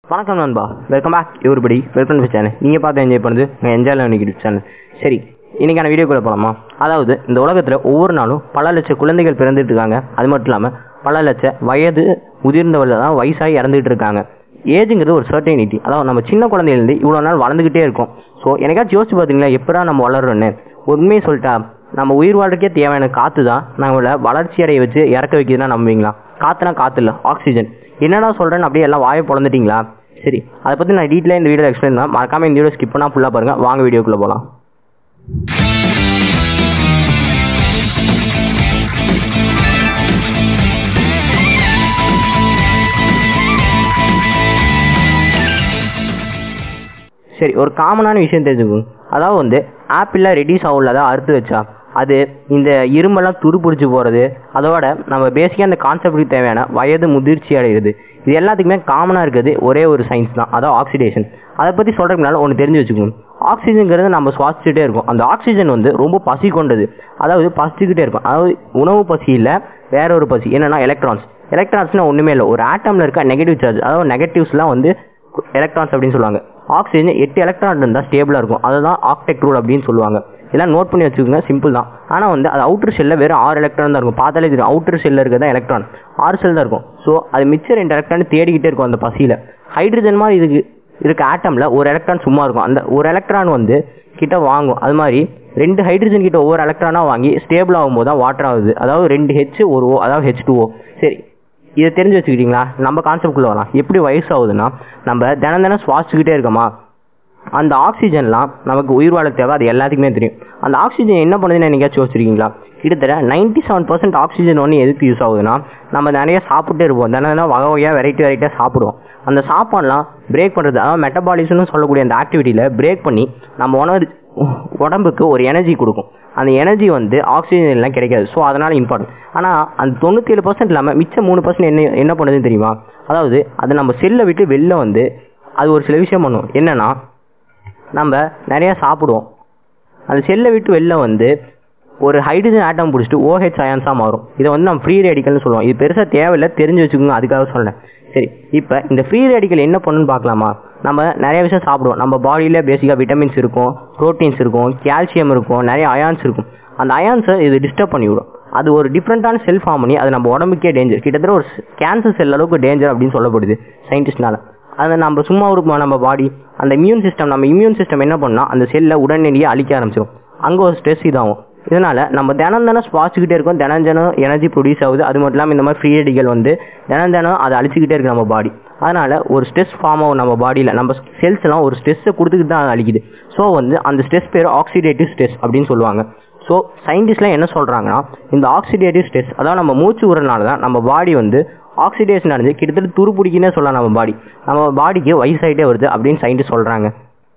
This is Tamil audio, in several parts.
வணக்கம் நண்பா welcome back everybody welcome to channel நீங்கள் பார்த்து என்ஜாய் பண்ணுறது உங்கள் என்ஜாய் யூடியூப் சேனல் சரி இன்றைக்கான வீடியோக்குள்ளே போகலாமா அதாவது இந்த உலகத்தில் ஒவ்வொரு நாளும் பல லட்சம் குழந்தைகள் பிறந்துட்டு இருக்காங்க அது மட்டும் இல்லாமல் பல லட்ச வயது முதிர்ந்தவர்கள் தான் வயசாகி இறந்துட்டு இருக்காங்க ஏஜுங்கிறது ஒரு சர்டைனிட்டி அதாவது நம்ம சின்ன குழந்தையிலேருந்து இவ்வளோ நாள் வளர்ந்துக்கிட்டே இருக்கோம் ஸோ எனக்காச்சும் யோசிச்சு பார்த்தீங்களா எப்படா நம்ம வளர்றோன்னு உண்மையை சொல்லிட்டா நம்ம உயிர் வாழ்றதுக்கே தேவையான காற்று தான் நம்மளை வளர்ச்சி அடைய வச்சு இறக்க வைக்கிறதுனா நம்புவீங்களா காற்றுனா காற்று இல்லை ஆக்சிஜன் என்னடா சொல்கிறேன்னு அப்படியே எல்லாம் வாயை பிறந்துட்டீங்களா சரி அதை பற்றி நான் டீட்டெயிலாக இந்த வீடியோ எக்ஸ்பிளைன் தான் மறக்காம இந்த வீடியோ ஸ்கிப் பண்ணால் ஃபுல்லாக பாருங்கள் வாங்க வீடியோக்குள்ளே போகலாம் சரி ஒரு காமனான விஷயம் தெரிஞ்சுக்கோங்க அதாவது வந்து ஆப்பிளில் ரெடியூஸ் ஆகுள்ளதா அறுத்து வச்சா அது இந்த இரும்பெல்லாம் துரு பிடிச்சி போகிறது அதோட நம்ம பேசிக்காக அந்த கான்செப்டுக்கு தேவையான வயது முதிர்ச்சி அடைகிறது இது எல்லாத்துக்குமே காமனாக இருக்குது ஒரே ஒரு சயின்ஸ் தான் அதாவது ஆக்சிடேஷன் அதை பற்றி சொல்கிறதுக்கு முன்னால் ஒன்று தெரிஞ்சு வச்சுக்கணும் ஆக்சிஜன்ங்கிறது நம்ம சுவாசிச்சுட்டே இருக்கோம் அந்த ஆக்சிஜன் வந்து ரொம்ப பசி கொண்டது அதாவது பசிச்சுக்கிட்டே இருக்கும் அதாவது உணவு பசி இல்லை வேற ஒரு பசி என்னன்னா எலக்ட்ரான்ஸ் எலக்ட்ரான்ஸ்னால் ஒன்றுமே இல்லை ஒரு ஆட்டமில் இருக்க நெகட்டிவ் சார்ஜ் அதாவது நெகட்டிவ்ஸ்லாம் வந்து எலக்ட்ரான்ஸ் அப்படின்னு சொல்லுவாங்க ஆக்சிஜன் எட்டு எலக்ட்ரான் இருந்தால் ஸ்டேபிளாக இருக்கும் அதுதான் ஆக்டெக் ரூல் அப்படின்னு சொல்லுவாங்க இதெல்லாம் நோட் பண்ணி வச்சுக்கோங்க சிம்பிள் தான் ஆனால் வந்து அது அவுட்டர் செல்லில் வெறும் ஆறு எலக்ட்ரான் தான் இருக்கும் பார்த்தாலே தெரியும் அவுட்டர் செல்லில் இருக்கிறதா எலக்ட்ரான் ஆறு செல் தான் இருக்கும் ஸோ அது மிச்சம் ரெண்டு எலக்ட்ரான் தேடிக்கிட்டே இருக்கும் அந்த பசியில் ஹைட்ரஜன் மாதிரி இதுக்கு இருக்க ஆட்டமில் ஒரு எலக்ட்ரான் சும்மா இருக்கும் அந்த ஒரு எலக்ட்ரான் வந்து கிட்ட வாங்கும் அது மாதிரி ரெண்டு ஹைட்ரஜன் கிட்ட ஒவ்வொரு எலக்ட்ரானாக வாங்கி ஸ்டேபிள் ஆகும்போது தான் வாட்டர் ஆகுது அதாவது ரெண்டு ஹெச் ஒரு ஓ அதாவது ஹெச் டூ ஓ சரி இதை தெரிஞ்சு வச்சுக்கிட்டீங்களா நம்ம கான்செப்ட்குள்ளே வரலாம் எப்படி வயசாகுதுன்னா நம்ம தினம் தினம் சுவாசிச்சுக்கிட்டே இருக்கோமா அந்த ஆக்சிஜன்லாம் நமக்கு உயிர் வாழ தேவை அது எல்லாத்துக்குமே தெரியும் அந்த ஆக்சிஜன் என்ன பண்ணுதுன்னு என்னைக்காச்சும் யோசிச்சிருக்கீங்களா கிட்டத்தட்ட நைன்டி செவன் பர்சன்ட் ஆக்சிஜன் ஒன்று எதுக்கு யூஸ் ஆகுதுன்னா நம்ம நிறைய சாப்பிட்டே இருப்போம் தினம் தினம் வகை வகையாக வெரைட்டி வெரைட்டியாக சாப்பிடுவோம் அந்த சாப்பாடுலாம் பிரேக் பண்ணுறது அதாவது மெட்டபாலிசம்னு சொல்லக்கூடிய அந்த ஆக்டிவிட்டியில் பிரேக் பண்ணி நம்ம உணவு உடம்புக்கு ஒரு எனர்ஜி கொடுக்கும் அந்த எனர்ஜி வந்து ஆக்சிஜன் எல்லாம் கிடைக்காது ஸோ அதனால் இம்பார்ட்டன்ட் ஆனால் அந்த தொண்ணூற்றி ஏழு பர்சன்ட் இல்லாமல் மிச்சம் மூணு பர்சன்ட் என்ன என்ன பண்ணுதுன்னு தெரியுமா அதாவது அது நம்ம செல்லை விட்டு வெளில வந்து அது ஒரு சில விஷயம் பண்ணும் என்னன்னா நம்ம நிறையா சாப்பிடுவோம் அந்த செல்லை விட்டு வெளில வந்து ஒரு ஹைட்ரஜன் ஆட்டம் பிடிச்சிட்டு ஓஹெச் அயான்ஸாக மாறும் இதை வந்து நம்ம ஃப்ரீ ரேடிக்கல்னு சொல்லுவோம் இது பெருசாக தேவையில்லை தெரிஞ்சு வச்சுக்கோங்க அதுக்காக சொல்கிறேன் சரி இப்போ இந்த ஃப்ரீ ரேடிக்கல் என்ன பண்ணுன்னு பார்க்கலாமா நம்ம நிறைய விஷயம் சாப்பிடுவோம் நம்ம பாடியில் பேசிக்காக விட்டமின்ஸ் இருக்கும் ப்ரோட்டீன்ஸ் இருக்கும் கால்சியம் இருக்கும் நிறைய அயான்ஸ் இருக்கும் அந்த அயான்ஸை இது டிஸ்டர்ப் பண்ணிவிடும் அது ஒரு டிஃப்ரெண்ட்டான செல் ஃபார்ம் பண்ணி அது நம்ம உடம்புக்கே டேஞ்சர் கிட்டத்தட்ட ஒரு கேன்சர் செல் அளவுக்கு டேஞ்சர் அப்படின்னு சொல்லப்படுது சயின்டிஸ்ட்னால அதை நம்ம சும்மா இருக்கும் நம்ம பாடி அந்த இம்யூன் சிஸ்டம் நம்ம இம்யூன் சிஸ்டம் என்ன பண்ணால் அந்த செல்லை உடனடியாக அழிக்க ஆரம்பிச்சிடும் அங்கே ஒரு ஸ்ட்ரெஸ் இதாகும் இதனால நம்ம தினம் தினம் சுவாசிக்கிட்டே இருக்கோம் தினம் தினம் எனர்ஜி ப்ரொடியூஸ் ஆகுது அது மட்டும் இல்லாமல் இந்த மாதிரி ஃப்ரீ ரெடிகள் வந்து தினம் தினம் அதை அழிச்சிக்கிட்டே இருக்கு நம்ம பாடி அதனால ஒரு ஸ்ட்ரெஸ் ஃபார்ம் ஆகும் நம்ம பாடியில் நம்ம செல்ஸ் எல்லாம் ஒரு ஸ்ட்ரெஸ்ஸை கொடுத்துக்கிட்டு தான் அது அழிக்குது ஸோ வந்து அந்த ஸ்ட்ரெஸ் பேர் ஆக்சிடேட்டிவ் ஸ்ட்ரெஸ் அப்படின்னு சொல்லுவாங்க ஸோ சயின்டிஸ்ட்லாம் என்ன சொல்கிறாங்கன்னா இந்த ஆக்சிடேட்டிவ் ஸ்ட்ரெஸ் அதாவது நம்ம மூச்சு விடுறதுனால தான் நம்ம பாடி வந்து ஆக்சிடேஷன் அடைஞ்சு கிட்டத்தட்ட துருப்பிடிக்குன்னே சொல்லலாம் நம்ம பாடி நம்ம பாடிக்கு வயசாகிட்டே வருது அப்படின்னு சயின்டிஸ்ட் சொல்கிறாங்க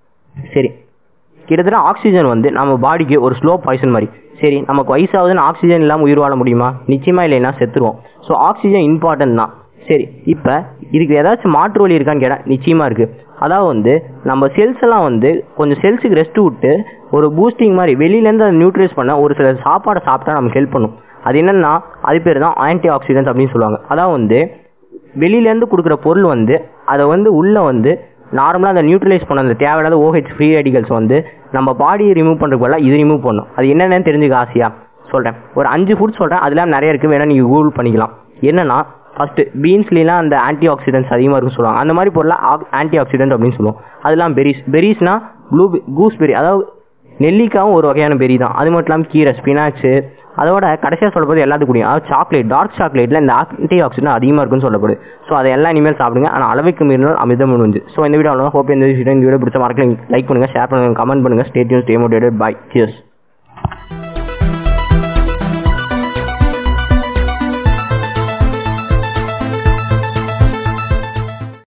சரி கிட்டத்தட்ட ஆக்சிஜன் வந்து நம்ம பாடிக்கு ஒரு ஸ்லோ பாய்சன் மாதிரி சரி நமக்கு வயசாகுதுன்னு ஆக்சிஜன் இல்லாமல் உயிர் வாழ முடியுமா நிச்சயமாக இல்லைன்னா செத்துருவோம் ஸோ ஆக்சிஜன் இம்பார்ட்டன்ட் தான் சரி இப்போ இதுக்கு ஏதாச்சும் மாற்று வழி இருக்கான்னு கேட்டால் நிச்சயமாக இருக்குது அதாவது வந்து நம்ம செல்ஸ் எல்லாம் வந்து கொஞ்சம் செல்ஸுக்கு ரெஸ்ட் விட்டு ஒரு பூஸ்டிங் மாதிரி வெளியிலேருந்து அதை நியூட்ரலைஸ் பண்ண ஒரு சில சாப்பாடை சாப்பிட்டா நமக்கு ஹெல்ப் பண்ணும் அது என்னென்னா அது பேர் தான் ஆன்டி ஆக்சிடென்ட் அப்படின்னு சொல்லுவாங்க அதாவது வந்து வெளியிலேருந்து கொடுக்குற பொருள் வந்து அதை வந்து உள்ளே வந்து நார்மலாக அந்த நியூட்ரலைஸ் பண்ண அந்த தேவையில்லாத ஓஹெச் ஃப்ரீ ரெடிகல்ஸ் வந்து நம்ம பாடியை ரிமூவ் பண்ணுறதுக்கு பதிலாக இது ரிமூவ் பண்ணும் அது என்னென்னு தெரிஞ்சுக்க ஆசையாக சொல்கிறேன் ஒரு அஞ்சு ஃபுட் சொல்கிறேன் அதெல்லாம் நிறைய இருக்குது வேணால் நீங்கள் கூகுள் பண்ணிக்கலாம் என்னென்னா ஃபஸ்ட்டு பீன்ஸ்லாம் அந்த ஆன்டி ஆக்சிடென்ட்ஸ் அதிகமாக இருக்குன்னு சொல்லுவாங்க அந்த மாதிரி பொருளாக ஆன்டி ஆக்சிடென்ட் அப்படின்னு சொல்லுவோம் அதெல்லாம் பெரிஸ் பெரிஸ்னா ப்ளூ கூஸ்பெரி அதாவது நெல்லிக்காவும் ஒரு வகையான பெரி தான் அது மட்டும் இல்லாமல் கீரை ஸ்பினாச்சு அதோட கடைசியாக சொல்லப்படுது எல்லாத்துக்கும் கூடிய அதாவது சாக்லேட் டார்க் சாக்லேட்டில் இந்த ஆன்டி ஆக்சிடென்ட் அதிகமாக இருக்குன்னு சொல்லப்படுது ஸோ அதை எல்லாம் இனிமேல் சாப்பிடுங்க ஆனால் அளவுக்கு மீறினால் அமிர்தம் முடிஞ்சு ஸோ இந்த வீடியோ அவ்வளோ ஹோப் இந்த வீடியோ இந்த வீடியோ பிடிச்ச மறக்கல லைக் பண்ணுங்கள் ஷேர் பண்ணுங்கள் கமெண்ட் பண்ணுங்கள் stay tuned stay motivate bye cheers